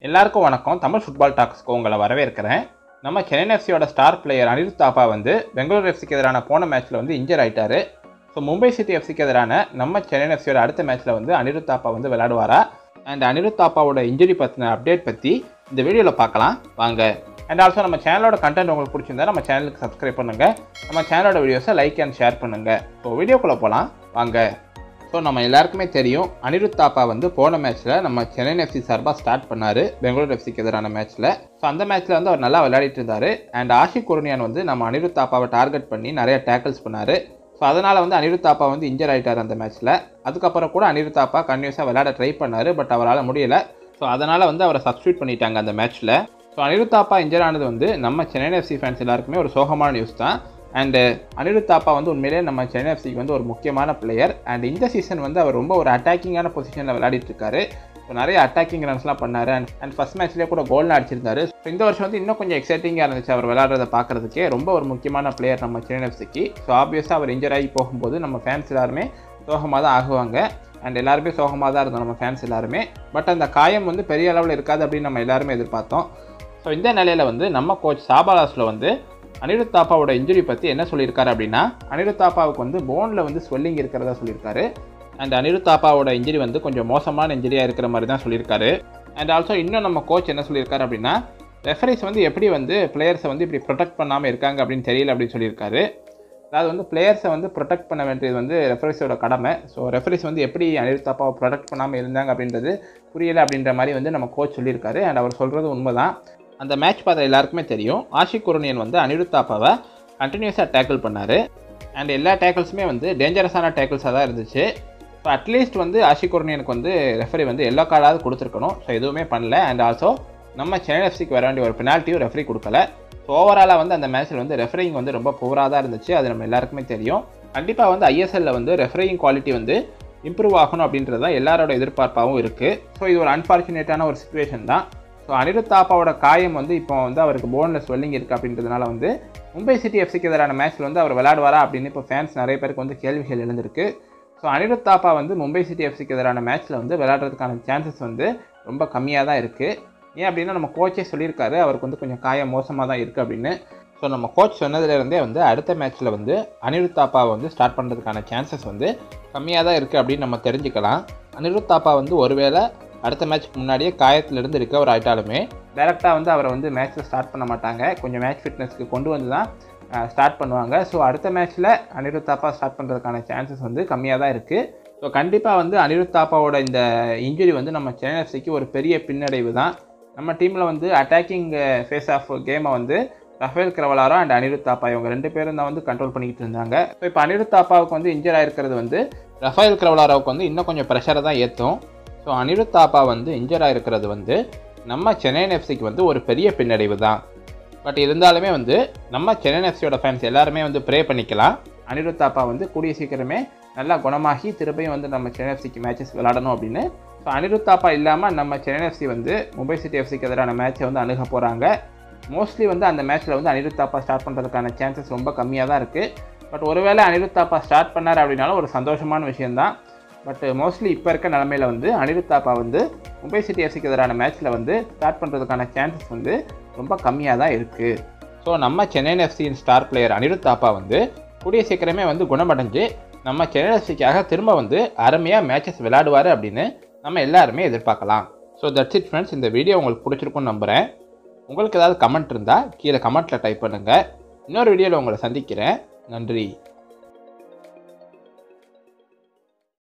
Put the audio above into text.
எல்லாருக்கும் வணக்கம் தமிழ் ஃபுட்பால் டாக்ஸ்க்கு உங்களை வரவேற்கிறேன் நம்ம சென்னை எஃப்சியோட ஸ்டார் பிளேயர் அனிருத் தாப்பா வந்து பெங்களூர் எஃப்சிக்கு எதிரான போன மேட்ச்சில் வந்து இன்ஜர் ஆயிட்டாரு ஸோ மும்பை சிட்டி எஃப்சிக்கு எதிரான நம்ம சென்னை எஃப்சியோட அடுத்த மேட்ச்சில் வந்து அனிருத் தாப்பா வந்து விளையாடுவாரா அண்ட் அனிருத் தாப்பாவோட இன்ஜுரி பற்றின அப்டேட் பற்றி இந்த வீடியோவில் பார்க்கலாம் வாங்க அண்ட் ஆல்சோ நம்ம சேனலோட கண்டென்ட் உங்களுக்கு பிடிச்சிருந்தா நம்ம சேனலுக்கு சப்ஸ்கிரைப் பண்ணுங்கள் நம்ம சேனலோட வீடியோஸை லைக் அண்ட் ஷேர் பண்ணுங்கள் ஸோ வீடியோக்குள்ளே போகலாம் வாங்க ஸோ நம்ம எல்லாருக்குமே தெரியும் அனிருத் தாப்பா வந்து போன மேட்ச்சில் நம்ம சென்னை எஃப்சி சார்பாக ஸ்டார்ட் பண்ணார் பெங்களூர் எஃப்சிக்கு எதிரான மேட்ச்சில் ஸோ அந்த மேட்ச்சில் வந்து அவர் நல்லா விளையாடிட்டு இருந்தார் அண்ட் ஆஷிக் குருனியான் வந்து நம்ம அனிருத் தாப்பாவை டார்கெட் பண்ணி நிறைய டேக்கிள்ஸ் பண்ணார் ஸோ அதனால் வந்து அனிருத் தாப்பா வந்து இன்ஜர் ஆகிட்டார் அந்த மேட்ச்சில் அதுக்கப்புறம் கூட அனிருத் தாப்பா கன்யூஸாக விளையாட ட்ரை பண்ணார் பட் அவரால் முடியல ஸோ அதனால் வந்து அவரை சப்ஸ்டியூட் பண்ணிட்டாங்க அந்த மேட்ச்சில் ஸோ அனிருத் தாப்பா இன்ஜர் ஆனது வந்து நம்ம சென்னை எஃப்சி ஃபேன்ஸ் எல்லாருக்குமே ஒரு சோகமான நியூஸ் தான் அண்டு அனிருத் தாப்பா வந்து உண்மையிலேயே நம்ம சென்னை எஃப்சிக்கு வந்து ஒரு முக்கியமான பிளேயர் அண்ட் இந்த சீசன் வந்து அவர் ரொம்ப ஒரு அட்டாக்கிங்கான பொசிஷனில் விளையாடிட்டு இருக்காரு ஸோ நிறைய அட்டாக்கிங் ரன்ஸ்லாம் பண்ணார் அண்ட் அண்ட் ஃபஸ்ட் மேட்ச்லேயே கூட கோல்னு அடிச்சிருந்தாரு ஸோ இந்த வருஷம் வந்து இன்னும் கொஞ்சம் எக்ஸைட்டிங்காக இருந்துச்சு அவர் விளையாடுறத பார்க்குறதுக்கே ரொம்ப ஒரு முக்கியமான பிளேயர் நம்ம சென்னை எஃப்சிக்கு ஸோ ஆப்வியஸாக அவர் இன்ஜர் ஆகி போகும்போது நம்ம ஃபேன்ஸ் எல்லாருமே சோகமாக தான் ஆகுவாங்க அண்ட் எல்லாருமே சோகமாக தான் இருந்தோம் நம்ம ஃபேன்ஸ் எல்லாருமே பட் அந்த காயம் வந்து பெரிய அளவில் இருக்காது அப்படின்னு நம்ம எல்லாருமே எதிர்பார்த்தோம் ஸோ இந்த நிலையில் வந்து நம்ம கோச் சாபாலாஸில் வந்து அனிருத் தாப்பாவோட இன்ஜுரி பற்றி என்ன சொல்லியிருக்காரு அப்படின்னா அனிருத் தாப்பாவுக்கு வந்து போனில் வந்து ஸ்வெல்லிங் இருக்கிறதா சொல்லியிருக்காரு அண்ட் அனிருத் தாப்பாவோட இன்ஜுரி வந்து கொஞ்சம் மோசமான இன்ஜுரியாக இருக்கிற மாதிரி தான் சொல்லியிருக்காரு அண்ட் ஆல்சோ இன்னும் நம்ம கோச் என்ன சொல்லியிருக்காரு அப்படின்னா ரெஃபரிஸ் வந்து எப்படி வந்து பிளேயர்ஸை வந்து இப்படி ப்ரொடெக்ட் பண்ணாமல் இருக்காங்க அப்படின்னு தெரியல அப்படின்னு சொல்லியிருக்காரு அதாவது வந்து பிளேயர்ஸை வந்து ப்ரொடெக்ட் பண்ண வேண்டியது வந்து ரெஃபரிஸோட கடமை ஸோ ரெஃபரிஸ் வந்து எப்படி அனிருத் தாப்பாவை ப்ரொடெக்ட் பண்ணாமல் இருந்தாங்க அப்படின்றது புரியலை அப்படின்ற மாதிரி வந்து நம்ம கோச் சொல்லியிருக்காரு அண்ட் அவர் சொல்கிறது உண்மை தான் அந்த மேட்ச் பார்த்த எல்லாருக்குமே தெரியும் ஆஷிக் குருனியன் வந்து அனிருத் தாப்பாவை கண்டினியூஸாக டேக்கிள் பண்ணார் அண்ட் எல்லா டேக்கிள்ஸுமே வந்து டேஞ்சரஸான டேக்கிள்ஸாக தான் இருந்துச்சு ஸோ அட்லீஸ்ட் வந்து ஆஷிக் குருனியனுக்கு வந்து ரெஃபரி வந்து எல்லோ கார்டாவது கொடுத்துருக்கணும் ஸோ எதுவுமே பண்ணல அண்ட் ஆல்சோ நம்ம சென்னை எஃப்சிக்கு வர வேண்டிய ஒரு பெனால்ட்டியும் ரெஃபரி கொடுக்கல ஸோ ஓவராலாக வந்து அந்த மேட்ச்சில் வந்து ரெஃபரிங் வந்து ரொம்ப புவராக தான் இருந்துச்சு அது நம்ம எல்லாருக்குமே தெரியும் கண்டிப்பாக வந்து ஐஎஸ்எல்ல வந்து ரெஃபரிங் குவாலிட்டி வந்து இம்ப்ரூவ் ஆகணும் அப்படின்றது தான் எல்லாரோட எதிர்பார்ப்பாகவும் இருக்குது ஸோ இது ஒரு அன்ஃபார்ச்சுனேட்டான ஒரு சுச்சுவேஷன் தான் ஸோ அனிருத் தாப்பாவோட காயம் வந்து இப்போ வந்து அவருக்கு போனில் ஸ்வெல்லிங் இருக்குது அப்படின்றதுனால வந்து மும்பை சிட்டி எஃப்சிக்கு எதிரான மேட்ச்சில் வந்து அவர் விளையாடுவாரா அப்படின்னு இப்போ ஃபேன்ஸ் நிறைய பேருக்கு வந்து கேள்விகள் எழுந்திருக்கு ஸோ அனிருத் தாப்பா வந்து மும்பை சிட்டி எஃப்சிக்கு எதிரான மேட்ச்சில் வந்து விளையாடுறதுக்கான சான்சஸ் வந்து ரொம்ப கம்மியாக தான் இருக்குது ஏன் அப்படின்னா நம்ம கோச்சே சொல்லியிருக்காரு அவருக்கு வந்து கொஞ்சம் காயம் மோசமாக தான் இருக்குது அப்படின்னு ஸோ நம்ம கோச் சொன்னதுலேருந்தே வந்து அடுத்த மேட்ச்சில் வந்து அனிருத் தாப்பாவை வந்து ஸ்டார்ட் பண்ணுறதுக்கான சான்சஸ் வந்து கம்மியாக தான் இருக்குது அப்படின்னு நம்ம தெரிஞ்சுக்கலாம் அனிருத் தாப்பா வந்து ஒருவேளை அடுத்த மேட்ச்க்கு முன்னாடியே காயத்திலிருந்து ரிகவர் ஆகிட்டாலுமே டேரெக்டாக வந்து அவரை வந்து மேட்ச்சில் ஸ்டார்ட் பண்ண மாட்டாங்க கொஞ்சம் மேட்ச் ஃபிட்னஸ்க்கு கொண்டு வந்து தான் ஸ்டார்ட் பண்ணுவாங்க ஸோ அடுத்த மேட்ச்சில் அனிருத் தாப்பா ஸ்டார்ட் பண்ணுறதுக்கான சான்சஸ் வந்து கம்மியாக தான் இருக்குது ஸோ கண்டிப்பாக வந்து அனிருத் தாப்பாவோட இந்த இன்ஜுரி வந்து நம்ம சென்னை எஃப்சிக்கு ஒரு பெரிய பின்னடைவு தான் நம்ம டீமில் வந்து அட்டாக்கிங் ஃபேஸ் ஆஃப் கேமை வந்து ரஃபேல் கிரவலாரோ அண்ட் அனிருத் தாப்பா இவங்க ரெண்டு பேரும் தான் வந்து கண்ட்ரோல் பண்ணிக்கிட்டு இருந்தாங்க ஸோ இப்போ அனிருத் தாப்பாவுக்கு வந்து இன்ஜர் ஆயிருக்கிறது வந்து ரஃபேல் கிரவலாரோவுக்கு வந்து இன்னும் கொஞ்சம் ப்ரெஷரை தான் ஏற்றும் ஸோ அனிருத் தாப்பா வந்து இன்ஜர் ஆயிருக்கிறது வந்து நம்ம சென்னை எஃப்சிக்கு வந்து ஒரு பெரிய பின்னடைவு தான் பட் இருந்தாலுமே வந்து நம்ம சென்னை எஃப்சியோட ஃபேன்ஸ் எல்லாருமே வந்து ப்ரே பண்ணிக்கலாம் அனிருத் தாப்பா வந்து கூடிய சீக்கிரமே நல்லா குணமாகி திரும்பியும் வந்து நம்ம சென்னை எஃப்சிக்கு மேட்சஸ் விளாடணும் அப்படின்னு ஸோ அனிருத் தாப்பா இல்லாமல் நம்ம சென்னை எஃப்சி வந்து மும்பை சிட்டி எஃப்சிக்கு எதிரான மேட்சை வந்து அணுக போகிறாங்க மோஸ்ட்லி வந்து அந்த மேட்ச்சில் வந்து அனிருத் தாப்பா ஸ்டார்ட் பண்ணுறதுக்கான சான்சஸ் ரொம்ப கம்மியாக தான் இருக்குது பட் ஒருவேளை அனிருத் தாப்பா ஸ்டார்ட் பண்ணார் அப்படின்னாலும் ஒரு சந்தோஷமான விஷயந்தான் பட் மோஸ்ட்லி இப்போ இருக்க நிலமையில வந்து அனிருத் தாப்பா வந்து மும்பை சிட்டி எஃப்சிக்கு எதிரான மேட்ச்சில் வந்து ஸ்டார்ட் பண்ணுறதுக்கான சான்சஸ் வந்து ரொம்ப கம்மியாக தான் இருக்குது ஸோ நம்ம சென்னை எஃப்சியின் ஸ்டார் பிளேயர் அனிருத் தாப்பா வந்து கூடிய சீக்கிரமே வந்து குணமடைஞ்சு நம்ம சென்னை எஃப்சிக்காக திரும்ப வந்து அருமையாக மேட்சஸ் விளையாடுவார் அப்படின்னு நம்ம எல்லாருமே எதிர்பார்க்கலாம் ஸோ தட்ஸ் இட் ஃப்ரெண்ட்ஸ் இந்த வீடியோ உங்களுக்கு பிடிச்சிருக்கும்னு நம்புகிறேன் உங்களுக்கு ஏதாவது கமெண்ட் இருந்தால் கீழே கமெண்ட்டில் டைப் பண்ணுங்கள் இன்னொரு வீடியோவில் உங்களை சந்திக்கிறேன் நன்றி